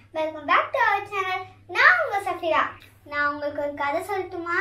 Welcome back to our channel நான் உங்க சஃபிரா நான் உங்களுக்கு ஒரு கதை சொல்லட்டுமா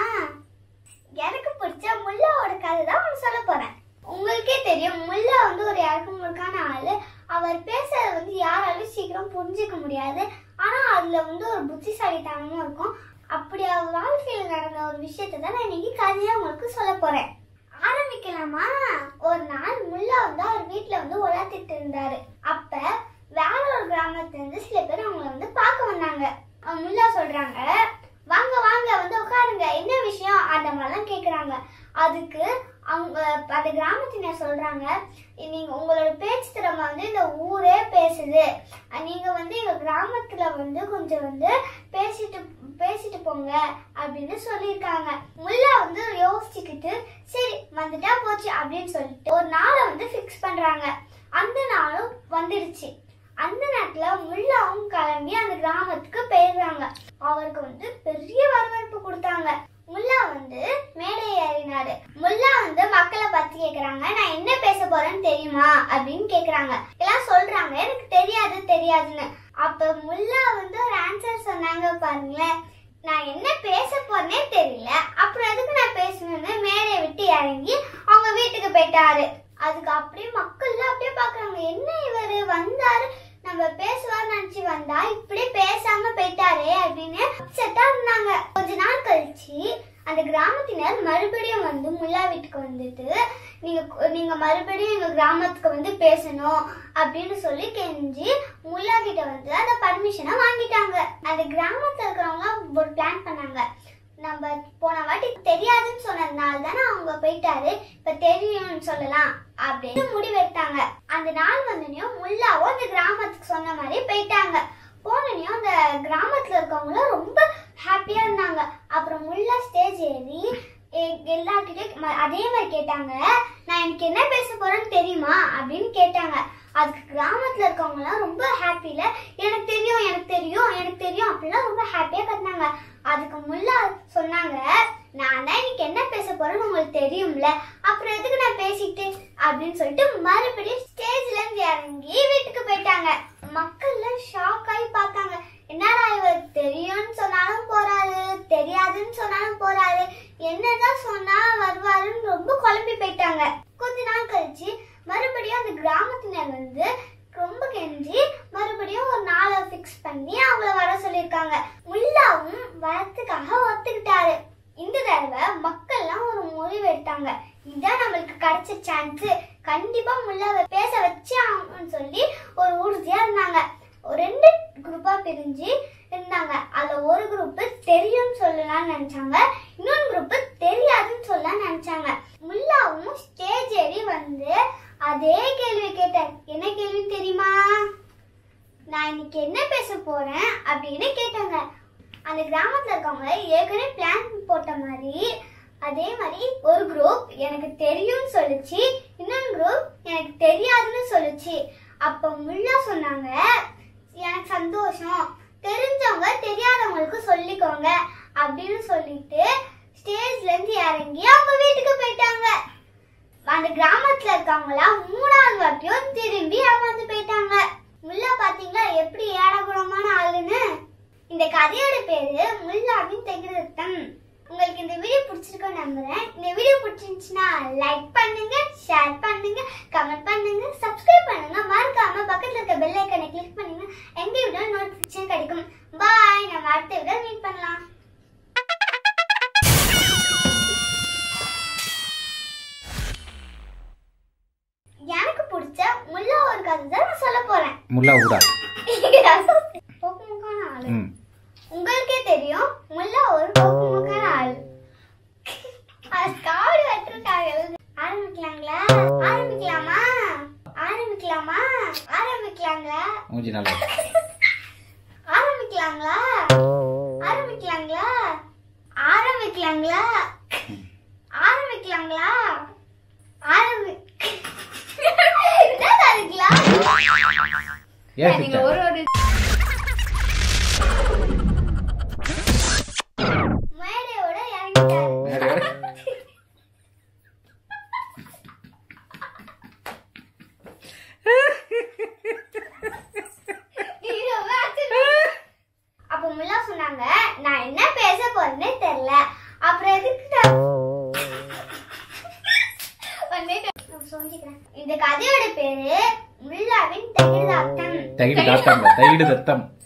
எனக்கு பிடிச்ச முல்லாவோட கதை தான் ஒன்று சொல்ல போறேன் உங்களுக்கே தெரியும் முல்லா வந்து ஒரு இறக்கு முழுக்கான ஆளு அவர் பேசுறது வந்து யாராலும் சீக்கிரம் புரிஞ்சிக்க முடியாது ஆனா அதுல வந்து ஒரு புத்திசாலித்தனமும் இருக்கும் அப்படி அவர் வாழ்க்கையில் நடந்த ஒரு விஷயத்தை தான் நான் இன்னைக்கு கதையா உங்களுக்கு சொல்ல போறேன் ஆரம்பிக்கலாமா ஒரு நாள் முல்லா வந்து அவர் வீட்ல வந்து உலாத்திட்டு இருந்தாரு அப்ப வேற ஒரு கிராமத்துல இருந்து சில பேர் அவங்கள வந்து பார்க்க வந்தாங்க அவங்க முல்லா சொல்றாங்க வாங்க வாங்க வந்து உட்காருங்க என்ன விஷயம் அந்த மாதிரிலாம் கேக்குறாங்க அதுக்கு அவங்க அந்த கிராமத்தினர் சொல்றாங்க நீங்க உங்களோட பேச்சு திறமை வந்து இந்த ஊரே பேசுது அஹ் நீங்க வந்து எங்க கிராமத்துல வந்து கொஞ்சம் வந்து பேசிட்டு பேசிட்டு போங்க அப்படின்னு சொல்லியிருக்காங்க முல்லா வந்து யோசிச்சுக்கிட்டு சரி வந்துட்டா போச்சு அப்படின்னு சொல்லிட்டு ஒரு நாளை வந்து ஃபிக்ஸ் பண்றாங்க அந்த நாளும் வந்துடுச்சு அந்த நேரத்துல முல்லாவும் கிளம்பி அந்த கிராமத்துக்கு போயிடுறாங்க அவருக்கு வந்து பெரிய வரவேற்பு கொடுத்தாங்க முல்லா வந்து மேடை ஏறினாரு முல்லா வந்து மக்களை பத்தி கேக்குறாங்க நான் என்ன பேச போறேன்னு தெரியுமா அப்படின்னு கேக்குறாங்க எல்லாம் சொல்றாங்க எனக்கு தெரியாது தெரியாதுன்னு அப்ப முல்லா வந்து ஒரு ஆன்சர் சொன்னாங்க பாருங்களேன் நான் என்ன பேச போறேனே தெரியல அப்புறம் எதுக்கு நான் பேசணும்னு மேடையை விட்டு இறங்கி அவங்க வீட்டுக்கு போயிட்டாரு அதுக்கு அப்படியே மக்கள்லாம் அப்படியே பாக்குறாங்க என்ன இவரு வந்தாரு நம்ம பேசுவார் நினைச்சு வந்தா இப்படியே பேசாம போயிட்டாரே அப்படின்னு அப்செட்டா இருந்தாங்க கொஞ்ச நாள் கழிச்சு அந்த கிராமத்தினர் மறுபடியும் வந்து முல்லா வீட்டுக்கு வந்துட்டு நீங்க நீங்க மறுபடியும் எங்க கிராமத்துக்கு வந்து பேசணும் அப்படின்னு சொல்லி கெஞ்சி முல்லா கிட்ட வந்து அந்த பர்மிஷனை வாங்கிட்டாங்க அந்த கிராமத்துல இருக்கிறவங்க ஒரு பிளான் பண்ணாங்க நம்ம போன வாட்டி தெரியாதுன்னு சொன்னதுனால தானே அவங்க போயிட்டாரு இப்ப தெரியும்னு சொல்லலாம் அப்படின்னு முடிவெடுத்தாங்க அந்த நாள் வந்தனையும் முல்லாவும் அந்த கிராமத்துக்கு சொன்ன மாதிரி போயிட்டாங்க போனனையும் அந்த கிராமத்துல இருக்கவங்களும் ரொம்ப ஹாப்பியா இருந்தாங்க அப்புறம் முல்லா ஸ்டேஜ் ஏறி எ- எல்லார்கிட்டயும் ம- அதே மாதிரி கேட்டாங்க நான் எனக்கு என்ன பேச போறேன்னு தெரியுமா அப்படின்னு கேட்டாங்க அதுக்கு கிராமத்துல இருக்கவங்க எல்லாம் ரொம்ப ஹாப்பில எனக்கு தெரியும் எனக்கு தெரியும் எனக்கு தெரியும் அப்படிலாம் ரொம்ப ஹாப்பியா கத்துனாங்க அதுக்கு முல்லா சொன்னாங்க நான் தான் இன்னைக்கு என்ன பேச போறேன்னு உங்களுக்கு தெரியும்ல அப்புறம் எதுக்கு நான் பேசிட்டு அப்படின்னு சொல்லிட்டு மறுபடியும் ஸ்டேஜ்ல இருந்து இறங்கி வீட்டுக்கு போயிட்டாங்க மக்கள்லாம் ஷாக் ஆகி பார்த்தாங்க என்னடா இவர் தெரியும்னு சொன்னாலும் போறாரு தெரியாதுன்னு சொன்னாலும் போறாரு என்னதான் சொன்னா வருவாருன்னு ரொம்ப குழம்பி போயிட்டாங்க கொஞ்ச நாள் கழிச்சு மறுபடியும் அந்த கிராமத்தினர் வந்து ரொம்ப கெஞ்சி மறுபடியும் ஒரு நாளை ஃபிக்ஸ் பண்ணி அவங்கள வர சொல்லியிருக்காங்க முல்லாவும் வரத்துக்காக ஒத்துக்கிட்டாரு இந்த தடவை மக்கள்லாம் ஒரு முடிவு எடுத்தாங்க இதான் நம்மளுக்கு கிடைச்ச சான்ஸ் கண்டிப்பா முல்லாவை பேச வச்சு ஆகணும்னு சொல்லி ஒரு உறுதியா இருந்தாங்க ஒரு ரெண்டு குரூப்பா பிரிஞ்சு இருந்தாங்க அதுல ஒரு குரூப் தெரியும்னு சொல்லலாம்னு நினைச்சாங்க இன்னொரு குரூப் தெரியாதுன்னு சொல்லலாம் நினைச்சாங்க முல்லாவும் ஸ்டேஜ் ஏறி வந்து அதே கேள்வி கேட்டார் என்ன கேள்வி தெரியுமா நான் இன்னைக்கு என்ன பேச போறேன் அப்படின்னு கேட்டாங்க அந்த கிராமத்துல இருக்கவங்க ஏற்கனவே பிளான் போட்ட மாதிரி அதே மாதிரி ஒரு குரூப் எனக்கு தெரியும்னு சொல்லுச்சு இன்னொரு குரூப் எனக்கு தெரியாதுன்னு சொல்லுச்சு அப்ப முல்லா சொன்னாங்க எனக்கு சந்தோஷம் தெரிஞ்சவங்க தெரியாதவங்களுக்கு சொல்லிக்கோங்க அப்படின்னு சொல்லிட்டு ஸ்டேஜ்ல இருந்து இறங்கி அவங்க வீட்டுக்கு போயிட்டாங்க அந்த கிராமத்துல இருக்கவங்களாம் மூணாவது வாட்டியும் திரும்பி ஏமாந்து போயிட்டாங்க முல்லா பாத்தீங்களா எப்படி ஏடகுடமான ஆளுன்னு இந்த கதையோட பேரு முல்லாவின் தெகிரத்தம் உங்களுக்கு இந்த வீடியோ பிடிச்சிருக்கோன்னு நம்புறேன் இந்த வீடியோ பிடிச்சிருந்துச்சுன்னா லைக் பண்ணுங்க ஷேர் பண்ணுங்க கமெண்ட் பண்ணுங்க சப்ஸ்கிரைப் பண்ணுங்க மறக்காம பக்கத்துல இருக்க பெல் ஐக்கனை கிளிக் பண்ணுங்க எங்க வீடியோ நோட்டிபிகேஷன் கிடைக்கும் பாய் நம்ம அடுத்த வீடியோ மீட் பண்ணலாம் எனக்கு பிடிச்ச முல்லா ஒரு கதை தான் நான் சொல்ல போறேன் முல்லா ஊரா போக்குமுக்கான ஆளு ம் உங்களுக்கே தெரியும் முல்லா ஒரு போக்குமுக்கான ஆளு அது காடு வெட்டிருக்காங்க ஆரம்பிக்கலாங்களா ஆரம்பிக்கலாமா ஆரம்பிக்கலாமா ஆரம்பிக்கலாங்களா மூஞ்சி நல்லா இருக்கு. ஆரம்பிக்கலாங்களா ஆரம்பிக்கலாங்களா ஆரம்பிக்கலாங்களா ஆரம்பிக்கலாங்களா ஆரம்பி என்னடா இதுக்கெல்லாம்? ஏன் நீங்க சிரிச்ச? ஒரு ஒரு மேடையோட இறங்கிட்டாரு மேடையோட? இது ரொம்ப ஆச்சரியம். தகிடு தாத்தம் தகிடு தாத்தம் இல்ல, தகிடு தத்தம்